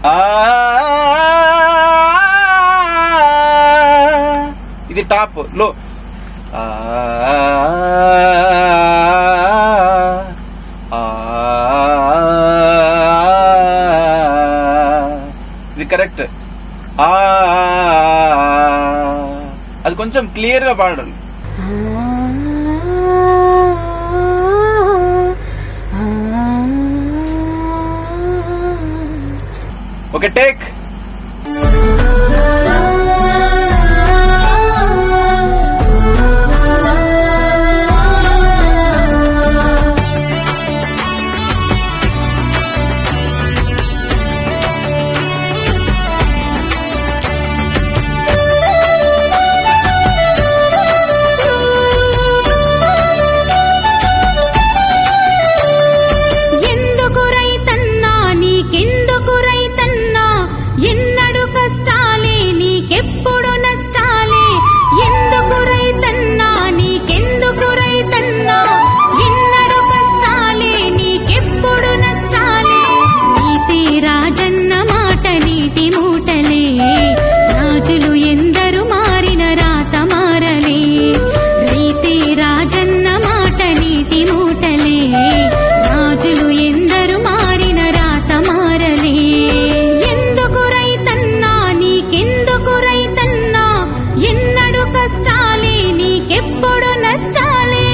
ఆ ఇది టాప్ లో ఆ ఆ ఇది కరెక్ట్ ఆ అది కొంచెం క్లియర్ గా పాడాలి ఓకే టేక్ ఎందుకు రైతన్నా నీకెందుకు రైతన్నా ఎన్నడు కష్టాలే నీకెప్పుడు నష్టాలే ఎందుకు రైతన్నా నీకెందుకు రైతన్నా ఎన్నడు కష్టాలే నీకెప్పుడు నష్టాలే నీతి రాజన్న మాట నీటి మూటలే రాజులు ఎందరు మారిన రాత మారలే రైతే రాజన్న మాట నీటి మూటలే రాజులు ఎందరు మారిన రాత మారలే ఎందుకు రైతన్నా నీకెందుకు రైతన్నా ఎన్నడు కష్టాలే నీకెప్పుడు నష్టాలే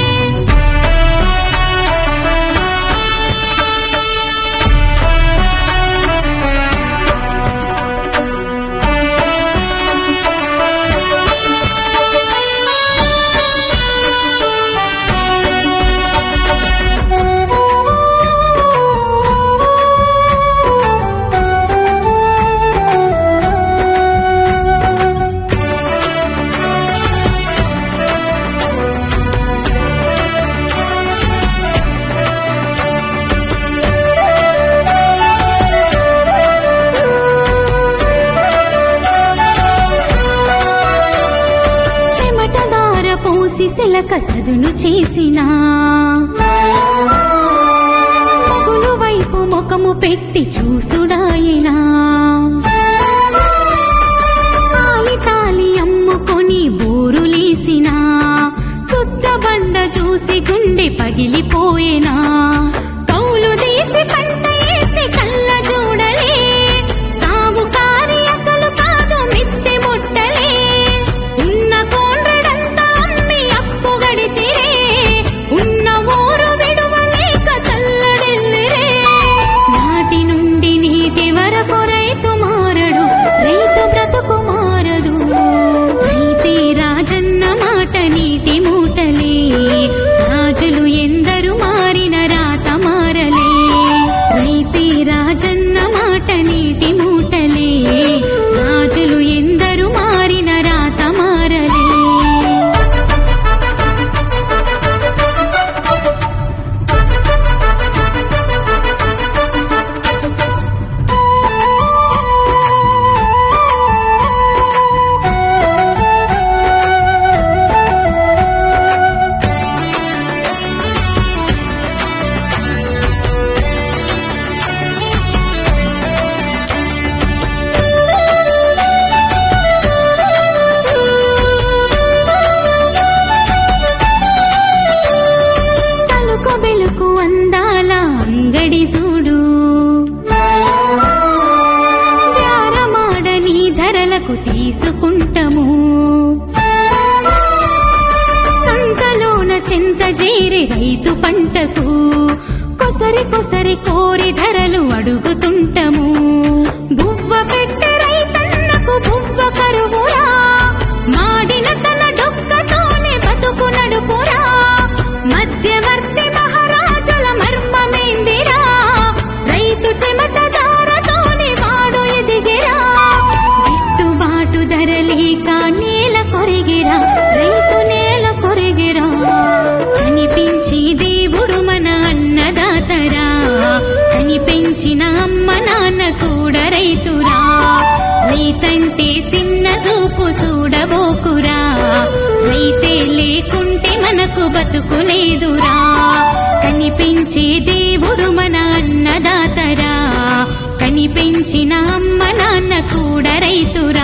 చెమటదార పోసి సిలక సదును చేసినా మొగులు వైపు ముఖము పెట్టి చూసుడాయినా తాలి తాలి అమ్ముకొని బోరులేసినా సుత్త బండ చూసి గుండె పగిలిపోయేనా కౌలు తీసి పంట వేసి కళ్ళ చూడలే సాగుకారి అసలు కాదు మిత్తె ముట్టలే ఉన్న కోండ్రడంతా అమ్మి అప్పు గడితిరే ఉన్న ఊరు విడువలేక తల్లడిల్లిరే నాటి నుండి నీటి వరకు రైతు మారడు రైతు బ్రతుకు మారదు రైతే రాజన్న మాట నీటి మూటలే రాజులు ఎందరు మారిన రాత మారలే రైతే రాజన్న మాట నీటి మూటలే రాజులు ఎందరు మారిన రాత మారలే తలుకు బెలుకు అందాల అంగడి చూడు వ్యారమాడని ధరలకు తీసుకుంటాము సంతలోన చెంత చేరి రైతు పంటకు కొసరి కొసరి కోరి ధరలు అడుగుతుంటాము బువ్వ పెట్టె రైతన్నకు బువ్వ కరువురా మాడిన తన డొక్కతోనే బతుకు నడుపురా మధ్యవర్తి మహారాజుల మర్మమేందిరా రైతు చెమట దారతోనే వాడు ఎదిగిరా గిట్టుబాటు ధర లేక నేల కొరిగిరా రైతు నేల కొరిగిరా కనిపించి దేవుడు మన అన్నదాతరా కనిపించిన అమ్మ నాన్న కూడా రైతురా రైతంటే చిన్న చూపు చూడబోకురా రైతే లేకుంటే మనకు బతుకు లేదురా కనిపించే దేవుడు మన అన్నదాతరా కనిపించిన అమ్మ రైతురా